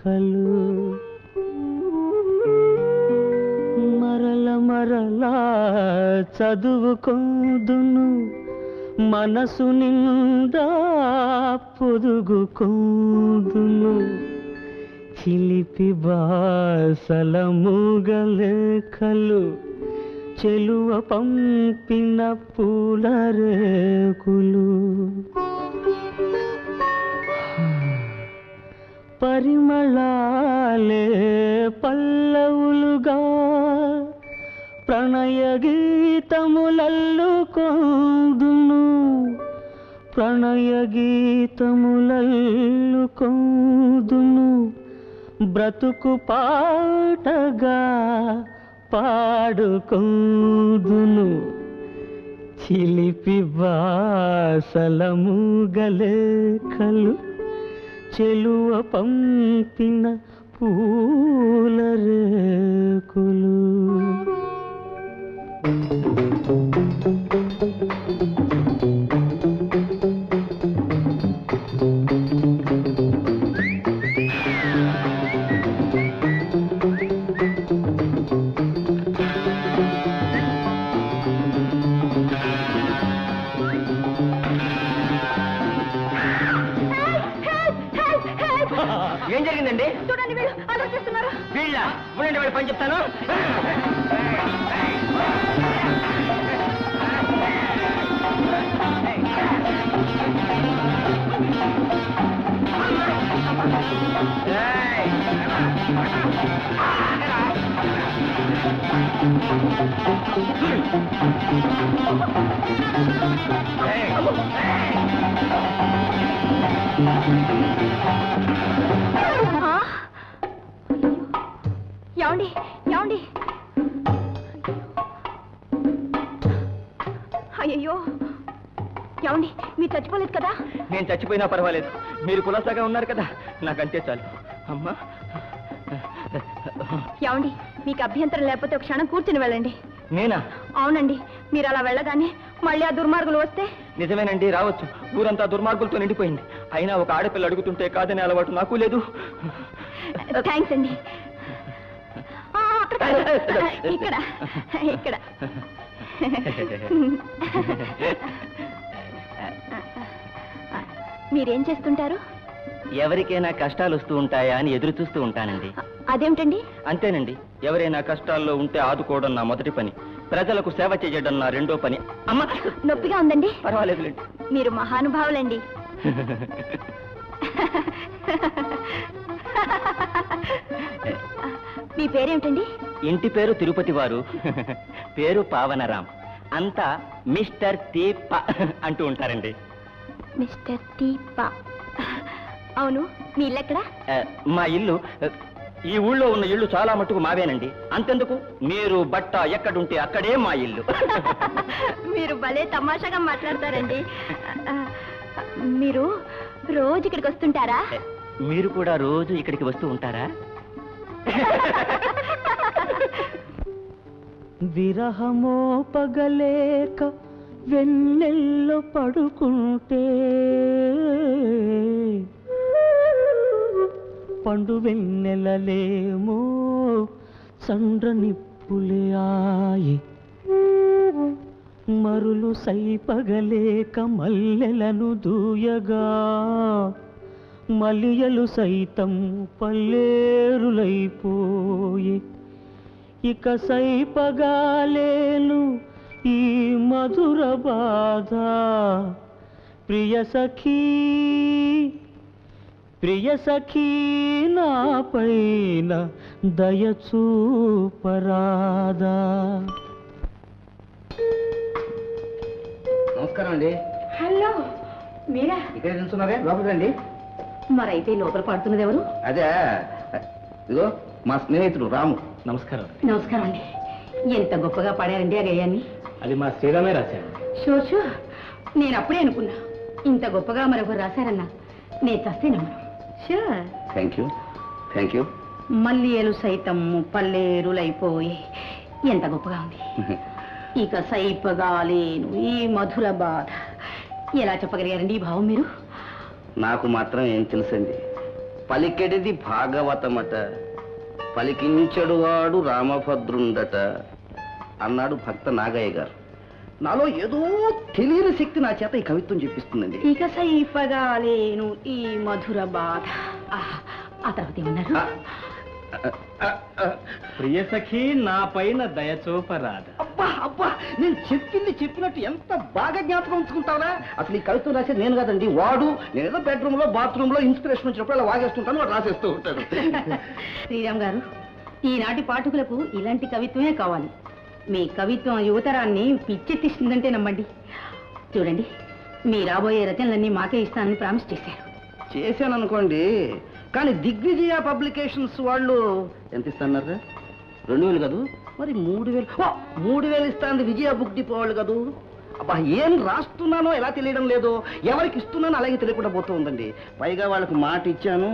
లేఖలు మరల మరలా చదువుకుందును మనసు నిండా పొదుగుకుందును చిలిపి బాసల మూగలేఖలు చెలువ పంపిన పూల రేకులు పరిమళాలే పల్లవులుగా ప్రణయ గీతములల్లుకొందును ప్రణయ గీతములల్లుకొందును బ్రతుకు పాటగా పాడుకొందును చిలిపి బాసలము గలేఖలు చెలువ పంపిన పూల రేకులు ఏం జరిగిందండి చూడండి వీళ్ళు ఆలోచిస్తున్నారు వీళ్ళ ఉండండి వాడి పని చెప్తాను ఆ? ఏమండి ఏమండి అయ్యయ్యో ఏమండి మీరు చచ్చిపోలేదు కదా నేను చచ్చిపోయినా పర్వాలేదు మీరు కులసాగా ఉన్నారు కదా నాకంతే చాలు అమ్మా ఏమండి మీకు అభ్యంతరం లేకపోతే ఒక క్షణం కూర్చుని వెళ్ళండి నేనా అవునండి మీరు అలా వెళ్ళగానే మళ్ళీ ఆ దుర్మార్గులు వస్తే నిజమేనండి రావచ్చు ఊరంతా దుర్మార్గులతో నిండిపోయింది అయినా ఒక ఆడపిల్ల అడుగుతుంటే కాదనే అలవాటు నాకు లేదు థ్యాంక్స్ అండి ఆ, అక్కడ కాదు. ఇక్కడ ఇక్కడ మీరేం చేస్తుంటారు ఎవరికైనా కష్టాలు వస్తూ ఉంటాయా అని ఎదురు చూస్తూ ఉంటానండి అదేమిటండి అంతేనండి ఎవరైనా కష్టాల్లో ఉంటే ఆదుకోవడం నా మొదటి పని ప్రజలకు సేవ చేయడం నా రెండో పని అమ్మా నొప్పిగా ఉందండి పర్వాలేదులేండి మీరు మహానుభావులండి మీ పేరేమిటండి ఇంటి పేరు తిరుపతి వారు పేరు పావనరాం అంతా మిస్టర్ తీప అంటూ ఉంటారండి మిస్టర్ దీపా అవును మీ ఇల్లు ఎక్కడ ఆ, మా ఇల్లు ఆ, ఈ ఊళ్ళో ఉన్న ఇల్లు చాలా మట్టుకు మావేనండి అంతెందుకు మీరు బట్ట ఎక్కడుంటే అక్కడే మా ఇల్లు మీరు భలే తమాషాగా మాట్లాడతారండి ఆ, మీరు రోజు ఇక్కడికి వస్తుంటారా మీరు కూడా రోజు ఇక్కడికి వస్తూ ఉంటారా విరహమో పగలేక వెన్నెల్లో పడుకుంటే పండు వెన్నెలలేమో చండ్ర నిప్పులే ఆయి మరులు సైపగలేక మల్లెలను దూయగా మలియలు సైతం పల్లేరులైపోయే ఇక సైపగాలేను ఈ మధుర బాధ ప్రియ సఖీ ప్రియ సఖీ నా పైన దయచూపరాదా నమస్కారం అండి హలో మీరా ఇక్కడ నిల్చున్నారే లోపలికి రండి మరైతే లోపల పడుతున్నది ఎవరు అదే ఇదిగో మా స్నేహితుడు రాము నమస్కారం నమస్కారం అండి ఎంత గొప్పగా పాడారండి ఆ గేయాన్ని అది మా శ్రీరామే రాశాడు షూర్ షూర్ నేను అప్పుడే అనుకున్నా ఇంత గొప్పగా మరొకరు రాశారన్నా నేను చస్తే నమ్మను sure thank you thank you మల్లియలు సైతం పల్లేరులైపోయి ఎంత గొప్పగా ఉంది ఇక సైపగా లేను ఈ మధుర బాధ ఎలా చెప్పగలిగారండి ఈ భావం మీరు నాకు మాత్రం ఏం తెలుసండి పలికెడిది భాగవతమట పలికించడువాడు రామభద్రుండట అన్నాడు భక్త నాగయ్య గారు నాలో ఏదో తెలియని శక్తి నా చేత ఈ కవిత్వం చెప్పిస్తుందండి ఇక సైఫగా లేను ఈ మధుర బాధ ఆ, ఆ తర్వాత ఏమన్నారు ఆ, ఆ, ఆ, ఆ. ప్రియ సఖి నా పైన దయచూపరాద అబ్బా అబ్బా నేను చెప్పింది చెప్పినట్టు ఎంత బాగా జ్ఞాపకం ఉంచుకుంటావా అసలు ఈ కవిత్వం రాసేది నేను కాదండి వాడు నేను ఏదో బెడ్రూమ్ లో బాత్రూమ్ లో ఇన్స్పిరేషన్ వచ్చినప్పుడు అలా వాగేస్తుంటాను వాడు రాసేస్తూ ఉంటాడు శ్రీరామ్ గారు ఈనాటి పాఠకులకు ఇలాంటి కవిత్వమే కావాలి మీ కవిత్వం యువతరాన్ని పిచ్చెత్తిస్తుందంటే నమ్మండి చూడండి మీ రాబోయే రచనలన్నీ మాకే ఇస్తానని ప్రామిస్ చేశారు చేశాను అనుకోండి కానీ దిగ్విజయ పబ్లికేషన్స్ వాళ్ళు ఎంత ఇస్తున్నారు రెండు వేలు కాదు మరి మూడు వేలు ఓ, మూడు వేలు ఇస్తాంది విజయ బుక్ డిపో వాళ్ళు కదూ అబ్బా ఏం రాస్తున్నానో ఎలా తెలియడం లేదు ఎవరికి ఇస్తున్నానో అలాగే తెలియకుండా పోతూ ఉందండి పైగా వాళ్ళకి మాట ఇచ్చాను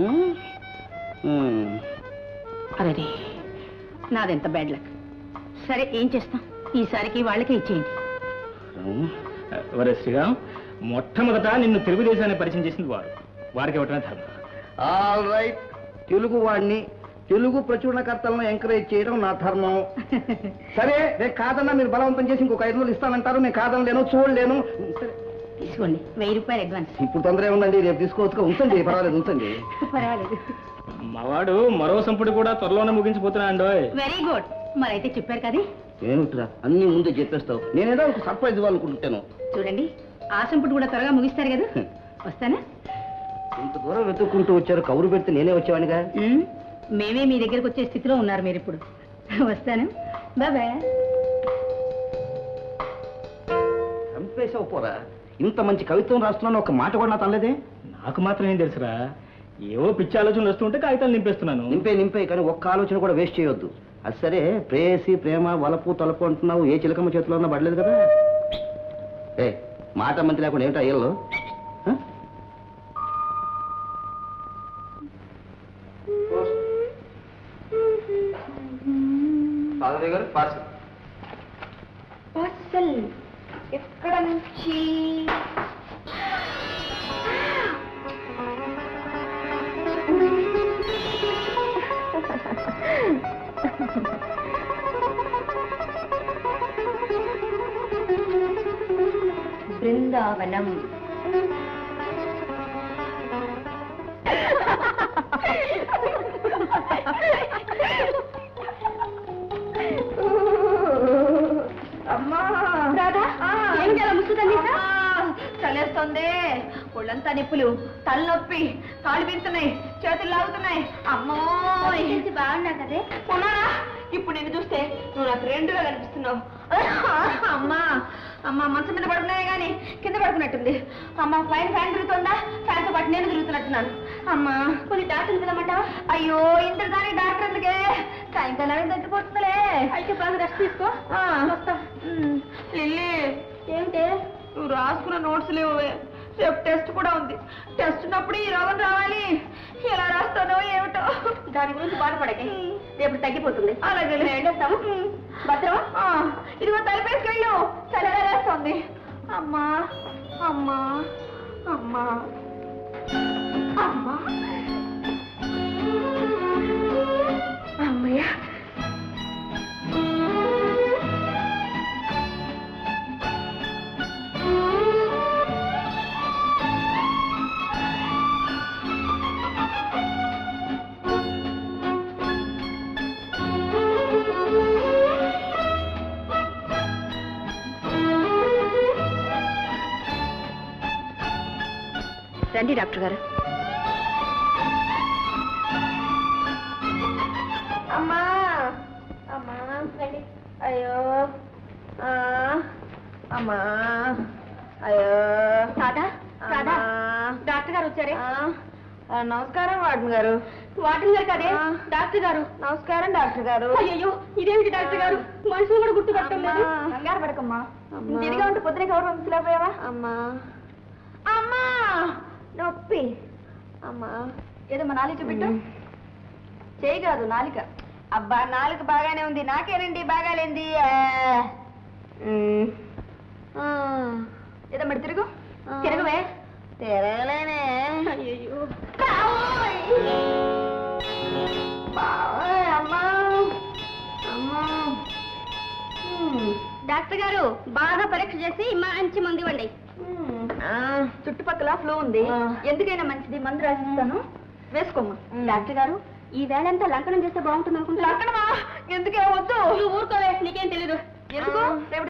ఉమ్. అరే నాదెంత బ్యాడ్ లక్ సరే ఏం చేస్తాం ఈసారికి వాళ్ళకే ఇచ్చేయండి ఉమ్. ఒరే శ్రీరామ్ మొట్టమొదట నిన్ను తెలుగుదేశాన్ని పరిచయం చేసింది వారు వారికి ఇవ్వటమే ధర్మం ఆల్ రైట్ తెలుగు వాడిని తెలుగు ప్రచురణకర్తలను ఎంకరేజ్ చేయడం నా ధర్మం సరే రేపు కాదన్నా మీరు బలవంతం చేసి ఇంకొక ఐదు వందలు ఇస్తానంటారు నేను కాదనలేను చూడలేను సరే తీసుకోండి వెయ్యి రూపాయలు అడ్వాన్స్ ఇప్పుడు తొందర ఏముందండి రేపు తీసుకోవచ్చు ఉంచండి పర్వాలేదు ఉంచండి పర్వాలేదు మావాడు మరో సంపుటి కూడా త్వరలోనే ముగించిపోతున్నాడు వెరీ గుడ్ మరైతే చెప్పారు కదా ఏమిట్రా అన్ని ముందే చెప్పేస్తావు నేనేదో ఒక సర్ప్రైజ్ ఇవ్వాలనుకుంటాను చూడండి ఆశంపుడు కూడా త్వరగా ముగిస్తారు కదా వస్తానా ఇంత దూరం వెతుక్కుంటూ వచ్చారు కౌరు పెడితే నేనే వచ్చేవాడిగా ఉమ్, మేమే మీ దగ్గరకు వచ్చే స్థితిలో ఉన్నారు మీరు ఇప్పుడు వస్తాను బాబాయ్ చంపేసావు పోరా ఇంత మంచి కవిత్వం రాస్తున్నాను ఒక మాట కూడా నా తనలేదే నాకు మాత్రం ఏం తెలుసురా ఏవో పిచ్చి ఆలోచనలు వస్తుంటే కాగితాలు నింపేస్తున్నాను నింపే నింపే కానీ ఒక్క ఆలోచన కూడా వేస్ట్ చేయొద్దు అది సరే ప్రేయసి ప్రేమ వలపు తలపు అంటున్నావు ఏ చిలకమ్మ చేతిలో ఉన్నా పడలేదు కదా ఏ మాట మంచి లేకుండా ఏమిటా అయ్యల్లో గారు పార్సల్ పార్సల్ ఎక్కడ నుంచి బృందావనం అమ్మా రాధా ఏమిటి అలా ముసుగుతుంది చలేస్తుంది ఒళ్ళంతా నిప్పులు తలనొప్పి కాళ్ళు పీరుతున్నాయి చేతులు లాగుతున్నాయి అమ్మో బాగున్నా కదే ఉన్నానా ఇప్పుడు నిన్ను చూస్తే నువ్వు నాకు రెండుగా కనిపిస్తున్నావు అమ్మా అమ్మా మంచం మీద పడుకున్నాయి కానీ కింద పడుకున్నట్టుంది అమ్మ పైన ఫ్యాన్ తిరుగుతుందా ఫ్యాన్తో పాటు నేను తిరుగుతున్నట్టున్నాను అమ్మా కొన్ని డాక్టర్ని పిలవమంటావా అయ్యో ఇంత దానికి డాక్టర్ ఎందుకే సాయంకాలం తగ్గిపోతుందిలే అయితే బాగా రెస్ట్ తీసుకో వస్తా లిల్లీ ఏమిటి నువ్వు రాసుకున్న నోట్స్ లేవు రేపు టెస్ట్ కూడా ఉంది టెస్ట్ ఉన్నప్పుడు ఈ రోగం రావాలి ఎలా రాస్తానో ఏమిటో దాని గురించి బాధపడకే రేపు తగ్గిపోతుంది అలాగే వెళ్ళేస్తాము భద్రమా ఇదిగో తలపేసుకెళ్ళు చల్లగా రాస్తుంది అమ్మా అమ్మా అమ్మా అమ్మా అమ్మయ్య రండి డాక్టర్ గారు అమ్మా అమ్మా రండి అయ్యో ఆ, అమ్మా అయ్యో రాధా రాధా డాక్టర్ గారు వచ్చారే నమస్కారం వార్డెన్ గారు వార్డెన్ గారు కదే డాక్టర్ గారు నమస్కారం డాక్టర్ గారు అయ్యో ఇదేమిటి డాక్టర్ గారు మనుషులు కూడా గుర్తు పట్టలేదు కంగారు పడకమ్మా ఇదిగా ఉంటే పొద్దున కవర్ పంపించలేకపోయావా అమ్మా అమ్మా నొప్పి అమ్మా ఏదో మా నాలుగు చూపెట్టు చేయి కాదు నాలిక అబ్బా నాలుక బాగానే ఉంది నాకేనండి బాగాలేంది ఆ. ఉమ్. ఆ. ఏదో మరి తిరుగు తిరగవే తిరగలేనే అయ్యో అమ్మా అమ్మా డాక్టర్ గారు బాగా పరీక్ష చేసి మంచి మందు ఇవ్వండి చుట్టుపక్కల ఫ్లో ఉంది ఎందుకైనా మంచిది మందు రాసిస్తాను వేసుకోమ్మా డాక్టర్ గారు ఈ వేళంతా లంకనం చేస్తే బాగుంటుంది అనుకుంటా లంకనమా ఎందుకే వద్దు ఊరుకోవే నీకేం తెలీదు ఎందుకు రేపు